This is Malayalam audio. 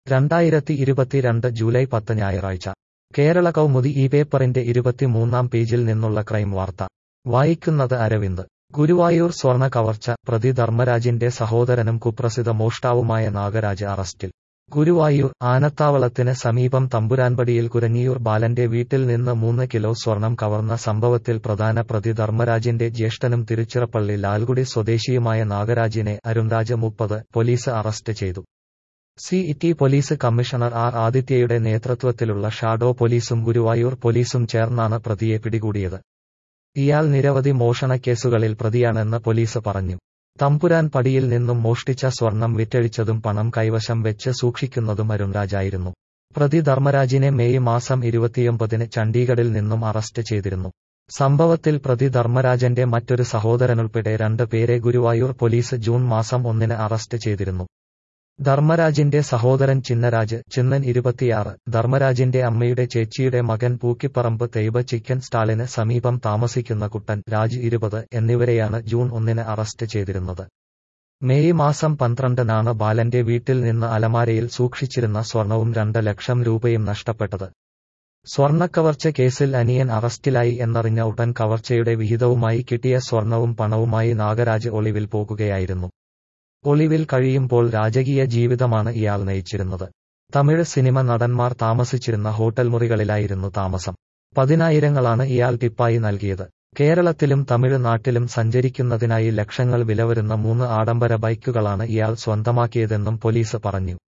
രണ്ടായിരത്തി ഇരുപത്തിരണ്ട് ജൂലൈ പത്ത് ഞായറാഴ്ച കേരള കൗമുദി ഈ പേപ്പറിന്റെ ഇരുപത്തിമൂന്നാം പേജിൽ നിന്നുള്ള ക്രൈം വാർത്ത വായിക്കുന്നത് അരവിന്ദ് ഗുരുവായൂർ സ്വർണ കവർച്ച പ്രതി ധർമ്മരാജിന്റെ സഹോദരനും കുപ്രസിദ്ധ മോഷ്ടാവുമായ നാഗരാജ് അറസ്റ്റിൽ ഗുരുവായൂർ ആനത്താവളത്തിന് സമീപം തമ്പുരാൻപടിയിൽ കുരഞ്ഞിയൂർ ബാലന്റെ വീട്ടിൽ നിന്ന് മൂന്ന് കിലോ സ്വർണം കവർന്ന സംഭവത്തിൽ പ്രധാന പ്രതി ധർമ്മരാജിന്റെ ജ്യേഷ്ഠനും തിരുച്ചിറപ്പള്ളി ലാൽഗുഡി സ്വദേശിയുമായ നാഗരാജിനെ അരുൺരാജ് മുപ്പത് പോലീസ് അറസ്റ്റ് ചെയ്തു C T police commissioner R ആദിത്യയുടെ നേതൃത്വത്തിലുള്ള ഷാഡോ പോലീസും ഗുരുവായൂർ പോലീസും ചേർന്നാണ് പ്രതിയെ പിടികൂടിയത് ഇയാൾ നിരവധി മോഷണക്കേസുകളിൽ പ്രതിയാണെന്ന് പോലീസ് പറഞ്ഞു തമ്പുരാൻ പടിയിൽ നിന്നും മോഷ്ടിച്ച സ്വർണം വിറ്റഴിച്ചതും പണം കൈവശം വെച്ച് സൂക്ഷിക്കുന്നതും അരുൺരാജായിരുന്നു പ്രതി ധർമ്മരാജിനെ മെയ് മാസം ഇരുപത്തിയൊമ്പതിന് ചണ്ഡീഗഡിൽ നിന്നും അറസ്റ്റ് ചെയ്തിരുന്നു സംഭവത്തിൽ പ്രതി ധർമ്മരാജന്റെ മറ്റൊരു സഹോദരനുൾപ്പെടെ രണ്ട് പേരെ ഗുരുവായൂർ പോലീസ് ജൂൺ മാസം ഒന്നിന് അറസ്റ്റ് ചെയ്തിരുന്നു ധർമ്മരാജിന്റെ സഹോദരൻ ചിന്നരാജ് ചിന്നൻ ഇരുപത്തിയാറ് ധർമ്മരാജിന്റെ അമ്മയുടെ ചേച്ചിയുടെ മകൻ പൂക്കിപ്പറമ്പ് തെയ്ബ ചിക്കൻ സ്റ്റാളിന് സമീപം താമസിക്കുന്ന കുട്ടൻ രാജ് ഇരുപത് എന്നിവരെയാണ് ജൂൺ ഒന്നിന് അറസ്റ്റ് ചെയ്തിരുന്നത് മെയ് മാസം പന്ത്രണ്ടിനാണ് ബാലന്റെ വീട്ടിൽ നിന്ന് അലമാരയിൽ സൂക്ഷിച്ചിരുന്ന സ്വർണവും രണ്ട് ലക്ഷം രൂപയും നഷ്ടപ്പെട്ടത് സ്വർണക്കവർച്ച കേസിൽ അനിയൻ അറസ്റ്റിലായി എന്നറിഞ്ഞ ഉടൻ കവർച്ചയുടെ വിഹിതവുമായി കിട്ടിയ സ്വർണവും പണവുമായി നാഗരാജ് ഒളിവിൽ പോകുകയായിരുന്നു ഒളിവിൽ കഴിയുമ്പോൾ രാജകീയ ജീവിതമാണ് ഇയാൾ നയിച്ചിരുന്നത് തമിഴ് സിനിമ നടന്മാർ താമസിച്ചിരുന്ന ഹോട്ടൽ മുറികളിലായിരുന്നു താമസം പതിനായിരങ്ങളാണ് ഇയാൾ ടിപ്പായി നൽകിയത് കേരളത്തിലും തമിഴ്നാട്ടിലും സഞ്ചരിക്കുന്നതിനായി ലക്ഷങ്ങൾ വില വരുന്ന മൂന്ന് ആഡംബര ബൈക്കുകളാണ് ഇയാൾ സ്വന്തമാക്കിയതെന്നും പോലീസ് പറഞ്ഞു